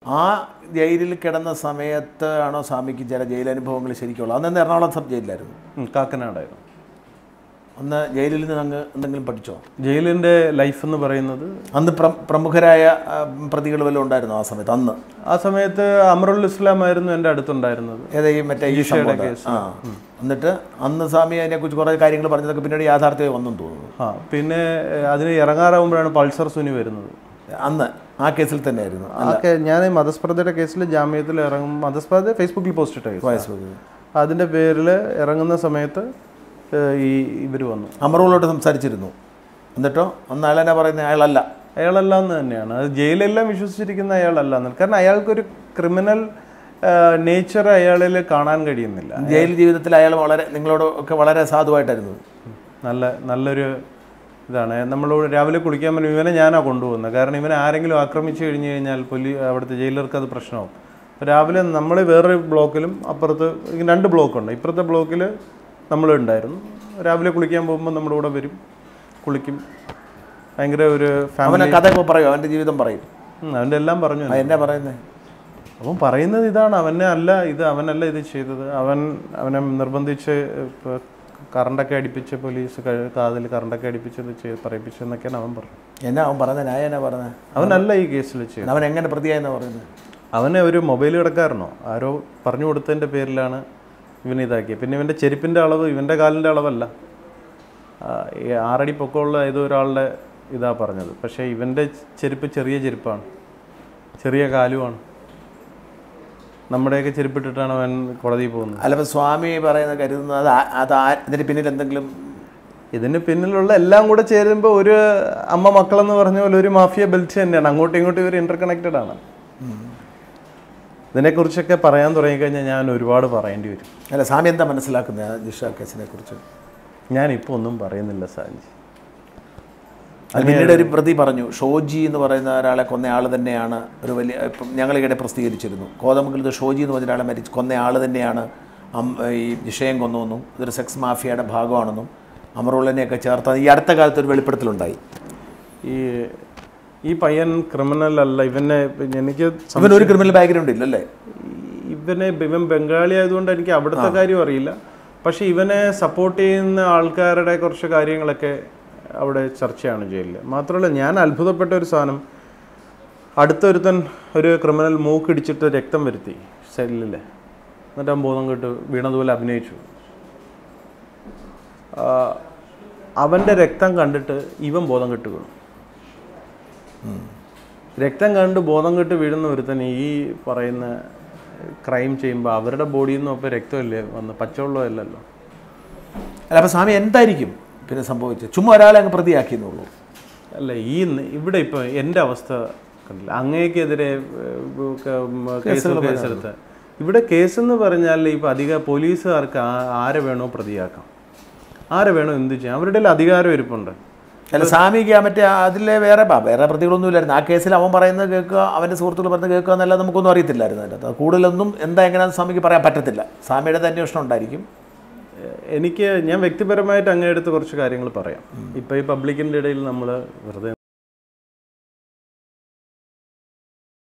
ആ ജയിലിൽ കിടന്ന സമയത്ത് ആണോ സ്വാമിക്ക് ചില ജയിലനുഭവങ്ങൾ ശരിക്കുള്ളത് അന്ന് എറണാകുളം സബ് ജയിലിലായിരുന്നു ഉം, കാക്കനാടായിരുന്നു അന്ന് ജയിലിൽ നിന്ന് അങ്ങ് എന്തെങ്കിലും പഠിച്ചോ ജയിലിൻ്റെ ലൈഫ് എന്ന് പറയുന്നത് അന്ന് പ്ര പ്രമുഖരായ ആ, പ്രതികൾ വല്ലതും ഉണ്ടായിരുന്നു ആ സമയത്ത് അന്ന് ആ സമയത്ത് അമറുൽ ഇസ്ലാം ആയിരുന്നു എൻ്റെ അടുത്തുണ്ടായിരുന്നത് ഏതാ ഈ മറ്റേ ഈ സംഭവം ആ എന്നിട്ട് അന്ന് സ്വാമി അതിനെക്കുറിച്ച് കുറേ കാര്യങ്ങൾ പറഞ്ഞതൊക്കെ പിന്നീട് യാഥാർത്ഥ്യം വന്നെന്ന് തോന്നുന്നു ആ പിന്നെ ഏഹ്, അതിന് ഇറങ്ങാറാകുമ്പോഴാണ് പൾസർ സുനി വരുന്നത് അന്ന് ആ കേസിൽ തന്നെയായിരുന്നു ഒക്കെ ഞാൻ ഈ മതസ്പർദ്ധയുടെ കേസിൽ ജാമ്യത്തിൽ ഇറങ്ങും മതസ്പർദ്ധ ഫേസ്ബുക്കിൽ പോസ്റ്റ് ഇട്ട കേസ് ഫേസ്ബുക്കിൽ അതിൻ്റെ പേരിൽ ഇറങ്ങുന്ന സമയത്ത് ഏഹ്, ഈ ഇവർ വന്നു അമറോളോട്ട് സംസാരിച്ചിരുന്നു എന്നിട്ടോ അന്ന് അയാളെന്നാ പറയുന്നത് അയാളല്ല അയാളല്ല എന്ന് തന്നെയാണ് അത് ജയിലെല്ലാം വിശ്വസിച്ചിരിക്കുന്ന അയാളല്ല എന്ന് കാരണം അയാൾക്കൊരു ക്രിമിനൽ നേച്ചർ അയാളിൽ കാണാൻ കഴിയുന്നില്ല ജയിൽ ജീവിതത്തിൽ അയാൾ വളരെ നിങ്ങളോട് ഒക്കെ വളരെ സാധുവായിട്ടായിരുന്നു നല്ല നല്ലൊരു ഇതാണ് നമ്മളോട് രാവിലെ കുളിക്കാൻ പറ്റും ഇവനെ ഞാനാണ് കൊണ്ടുപോകുന്നത് കാരണം ഇവനെ ആരെങ്കിലും ആക്രമിച്ചു കഴിഞ്ഞു കഴിഞ്ഞാൽ പൊലി അവിടുത്തെ ജയിലർക്ക് അത് പ്രശ്നമാവും അപ്പോൾ രാവിലെ നമ്മൾ വേറൊരു ബ്ലോക്കിലും അപ്പുറത്ത് ഈ രണ്ട് ബ്ലോക്കുണ്ട് ഇപ്പുറത്തെ ബ്ലോക്കിൽ നമ്മളുണ്ടായിരുന്നു രാവിലെ കുളിക്കാൻ പോകുമ്പോൾ നമ്മുടെ കൂടെ വരും കുളിക്കും ഭയങ്കര ഒരു ഫാമിലി അവനെ കഥ പറയും അവൻ്റെ ജീവിതം പറയും അവൻ്റെ എല്ലാം പറഞ്ഞു ആ, എന്നാ പറയുന്നത് അവൻ പറയുന്നത് ഇതാണ് അവനെ അല്ല ഇത് അവനല്ല ഇത് ചെയ്തത് അവൻ അവനെ നിർബന്ധിച്ച് ഇപ്പൊ കറണ്ടൊക്കെ അടിപ്പിച്ച് പോലീസ് ക- കാതിൽ കറണ്ടൊക്കെ അടിപ്പിച്ചത് ചെയ്ത് പറയിപ്പിച്ചെന്നൊക്കെയാണ് അവൻ പറഞ്ഞത് എന്നാ അവൻ പറഞ്ഞത് ഞാൻ എന്നാ പറഞ്ഞത് അവനല്ല ഈ കേസിൽ ചെയ്തത് അവൻ എങ്ങനെ പ്രതിയായെന്നാ പറയുന്നത് അവനെ ഒരു മൊബൈൽ കിടക്കാരനോ ആരോ പറഞ്ഞു കൊടുത്തതിൻ്റെ പേരിലാണ് ഇവൻ ഇതാക്കിയത് പിന്നെ ഇവൻ്റെ ചെരുപ്പിൻ്റെ അളവ് ഇവൻ്റെ കാലിൻ്റെ അളവല്ല ആ, ഈ ആറടി പൊക്കമുള്ള ഏതോ ഒരാളുടെ ഇതാ പറഞ്ഞത് പക്ഷേ ഇവൻ്റെ ചെരുപ്പ് ചെറിയ ചെരുപ്പാണ് ചെറിയ കാലുമാണ് നമ്മുടെയൊക്കെ ചെരുപ്പിട്ടിട്ടാണ് അവൻ കോടതിയിൽ പോകുന്നത് അല്ല ഇപ്പം സ്വാമി പറയുന്നത് കരുതുന്നത് അത് ആ- അത് ആ- ഇതിന് പിന്നിൽ എന്തെങ്കിലും ഇതിന് പിന്നിലുള്ള എല്ലാം കൂടെ ചേരുമ്പോൾ ഒരു അമ്മ മക്കളെന്ന് പറഞ്ഞ പോലെ ഒരു മാഫിയ ബെൽറ്റ് തന്നെയാണ് അങ്ങോട്ടും ഇങ്ങോട്ടും ഇവർ ഇന്റർ കണക്റ്റഡ് ആണ് ഇതിനെക്കുറിച്ചൊക്കെ പറയാൻ തുടങ്ങിക്കഴിഞ്ഞാൽ ഞാൻ ഒരുപാട് പറയേണ്ടി വരും അല്ല സ്വാമി എന്താ മനസ്സിലാക്കുന്നത് ആ ജിഷ കേസിനെ കുറിച്ച് ഞാനിപ്പോൾ ഒന്നും പറയുന്നില്ല സാഞ്ചി അത് പിന്നീട് ഒരു പ്രതി പറഞ്ഞു ഷോജി എന്ന് പറയുന്ന ഒരാളെ കൊന്ന ആൾ തന്നെയാണ് ഒരു വലിയ ഇപ്പം ഞങ്ങളിവിടെ പ്രസിദ്ധീകരിച്ചിരുന്നു കോതമംഗലത്ത് ഇത് ഷോജി എന്ന് പറഞ്ഞ ഒരാളെ മരിച്ച് കൊന്ന ആൾ തന്നെയാണ് അം- ഈ വിഷയം കൊന്നുവെന്നും ഇതൊരു സെക്സ് മാഫിയയുടെ ഭാഗമാണെന്നും അമറുള്ളനെയൊക്കെ ചേർത്ത് ഈ അടുത്ത കാലത്ത് ഒരു വെളിപ്പെടുത്തലുണ്ടായി ഈ ഈ പയ്യൻ ക്രിമിനൽ അല്ല ഇവനെ എനിക്ക് സം- ഇവൻ ഒരു ക്രിമിനൽ ബാക്ക്ഗ്രൗണ്ട് ഇല്ലല്ലേ ഇവനെ ഇവൻ ബംഗാളി ആയതുകൊണ്ട് എനിക്ക് അവിടുത്തെ കാര്യം അറിയില്ല പക്ഷെ ഇവനെ സപ്പോർട്ട് ചെയ്യുന്ന ആൾക്കാരുടെ കുറച്ച് കാര്യങ്ങളൊക്കെ അവിടെ ചർച്ചയാണ് ജയിലിൽ മാത്രമല്ല ഞാൻ അത്ഭുതപ്പെട്ട ഒരു സാധനം അടുത്തൊരുത്തൻ ഒരു ക്രിമിനൽ മൂക്കിടിച്ചിട്ട് രക്തം വരുത്തി സെല്ലിൽ എന്നിട്ട് അവൻ ബോധം കെട്ട് വീണതുപോലെ അഭിനയിച്ചു ആ, അവൻ്റെ രക്തം കണ്ടിട്ട് ഇവൻ ബോധം കെട്ട് വീണു രക്തം കണ്ട് ബോധം കെട്ട് വീഴുന്ന ഒരുത്തൻ ഈ പറയുന്ന ക്രൈം ചെയ്യുമ്പോൾ അവരുടെ ബോഡിയിൽ നിന്നും അപ്പോൾ രക്തമല്ലേ വന്ന് പച്ചവെള്ളമല്ലല്ലോ അല്ല അപ്പോൾ സ്വാമി എന്തായിരിക്കും പിന്നെ സംഭവിച്ചത് ചുമ്മാ ഒരാളെ അങ്ങ് പ്രതിയാക്കിയെന്നുള്ളൂ അല്ല ഈ ന- ഇവിടെ ഇപ്പോൾ എൻ്റെ അവസ്ഥ കണ്ടില്ല അങ്ങേക്കെതിരെ ഏഹ്, ക- മ- കേസ് കേസെടുത്ത് ഇവിടെ കേസെന്ന് പറഞ്ഞാൽ ഇപ്പോൾ അധിക പോലീസുകാർക്ക് ആ- ആരെ വേണോ പ്രതിയാക്കാം ആരെ വേണോ എന്ത് ചെയ്യാം അവരുടെ കയ്യിൽ അധികാരം ഇരിപ്പുണ്ട് അല്ല സ്വാമിക്ക് ആ മറ്റേ അതിലെ വേറെ ബ- വേറെ പ്രതികളൊന്നും ഇല്ലായിരുന്നു ആ കേസിൽ അവൻ പറയുന്നത് കേൾക്കുക അവൻ്റെ സുഹൃത്തുക്കൾ പറയുന്നത് കേൾക്കുക എന്നല്ലാതെ നമുക്കൊന്നും അറിയത്തില്ലായിരുന്നു അതിൻ്റെ അത് കൂടുതലൊന്നും എന്താ എങ്ങനെയാണെന്ന് സ്വാമിക്ക് പറയാൻ പറ്റത്തില്ല സ്വാമിയുടെ തന്നെ അന്വേഷണം ഉണ്ടായിരിക്കും ഏഹ്, എനിക്ക് ഞാൻ വ്യക്തിപരമായിട്ട് അങ്ങേ അടുത്ത് കുറച്ച് കാര്യങ്ങൾ പറയാം ഇപ്പോൾ ഈ പബ്ലിക്കിൻ്റെ ഇടയിൽ നമ്മൾ വെറുതെ